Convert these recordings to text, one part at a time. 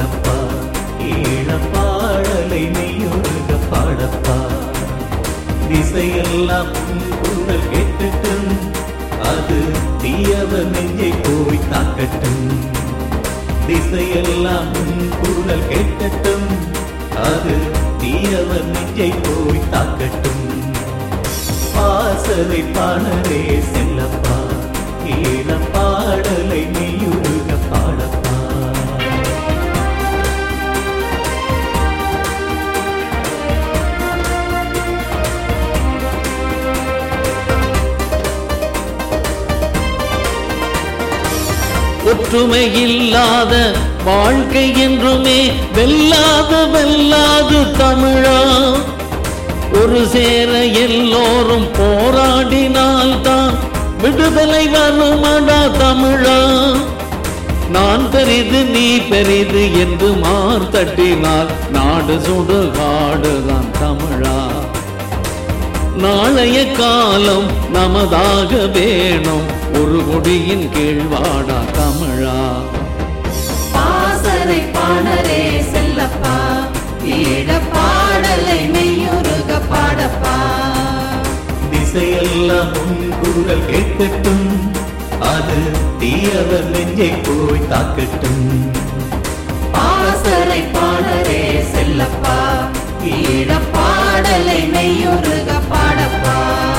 செல்லப்பா ஈழப்பாடலை மெய்யுருக பாடப்பா திசையெல்லாம் உன் குரல் கேட்கட்டும் அது தீயவர் நெஞ்சை போய் தாக்கட்டும் திசையெல்லாம் உன் குரல் கேட்கட்டும் அது தீயவர் நெஞ்சை போய் தாக்கட்டும் பாசறை பாடலே செல்லப்பா ஈழப்பாடலை மெய்யுருக பாடப்பா ஒற்றுமை இல்லாத வாழ்க்கை என்றுமே வெல்லாத வெல்லாது தமிழா ஒரு சேர எல்லோரும் போராடினால்தான் விடுதலை வருமடா தமிழா நான் பெரிது நீ பெரிது என்று மார்த்தட்டினால் நாடு சுடுகாடுதான் தமிழா நாளைய காலம் நமதாக வேணும் ஒரு கொடியின் கீழ் வாடா தமிழா பாசறை பாடரே செல்லப்பா ஈழ பாடலை மெய்யுருக பாடப்பா திசையெல்லாம் உன் குரல் கேட்கட்டும் அது தீயவர் நெஞ்சை போய் தாக்கட்டும் பாசறை பாடரே செல்லப்பா ஈழ பாடலை மெய்யுருக பாடப்பா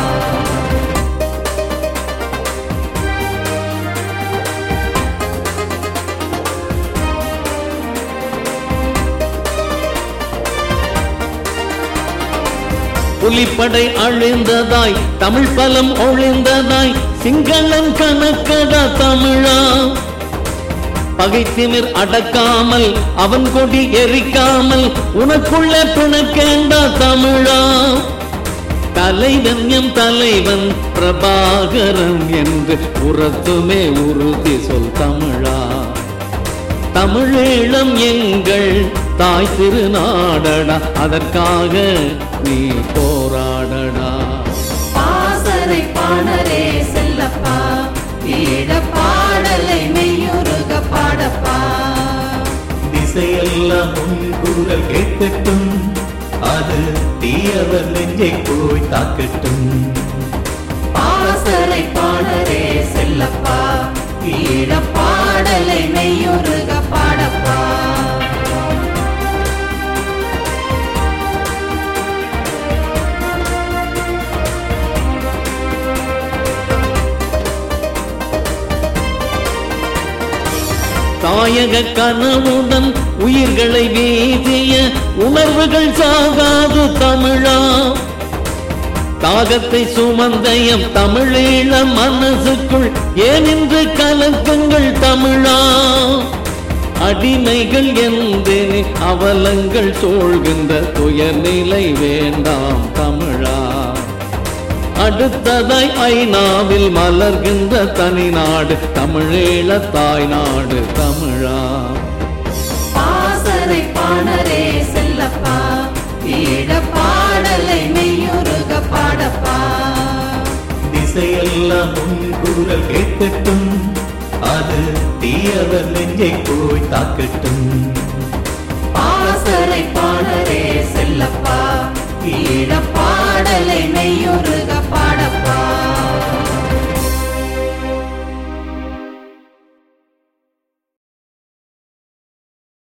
புலிப்படை அழிந்ததாய் தமிழ் பலம் ஒழிந்ததாய் சிங்களன் கணக்கடா தமிழா பகைத்திமிர் அடக்காமல் அவன் கொடி எரிக்காமல் உனக்குள்ள பிணக்கேண்டா தமிழா தலைவன் எம் தலைவன் பிரபாகரன் என்று புறத்துமே உறுதி சொல் தமிழா தமிழீழம் எங்கள் தாய் திருநாடடா அதற்காக நீ போராடடா பாசறை பாடரே செல்லப்பா ஈழ பாடலை மெய்யுருக பாடப்பா திசையெல்லாம் உன் குரல் கேட்கட்டும் அது தீயவர் நெஞ்சை போய் தாக்கட்டும் பாசறை பாடரே செல்லப்பா ஈழ பாடலை மெய்யுருக பாடப்பா தாயக கனவுடன் உயிர்களை வீசிய உணர்வுகள் சாகாது தமிழா தாகத்தை சுமந்தயம் தமிழீழ மனசுக்குள் ஏனின்று கலக்கங்கள் தமிழா அடிமைகள் எந்தேனே அவலங்கள் சூழ்கின்ற துயர்நிலை வேண்டாம் தமிழா அடுத்ததாய் ஐநாவில் மலர்கின்ற தனி நாடு தமிழீழ தாய் நாடு தமிழா பாசறை பாடரே செல்லப்பா ஈழ பாடலை மெய்யுருக பாடப்பா திசையெல்லாம் உன் குரல் கேட்கட்டும் அது தீயவர் நெஞ்சை போய் தாக்கட்டும் பாசறை பாடரே செல்லப்பா ஈழ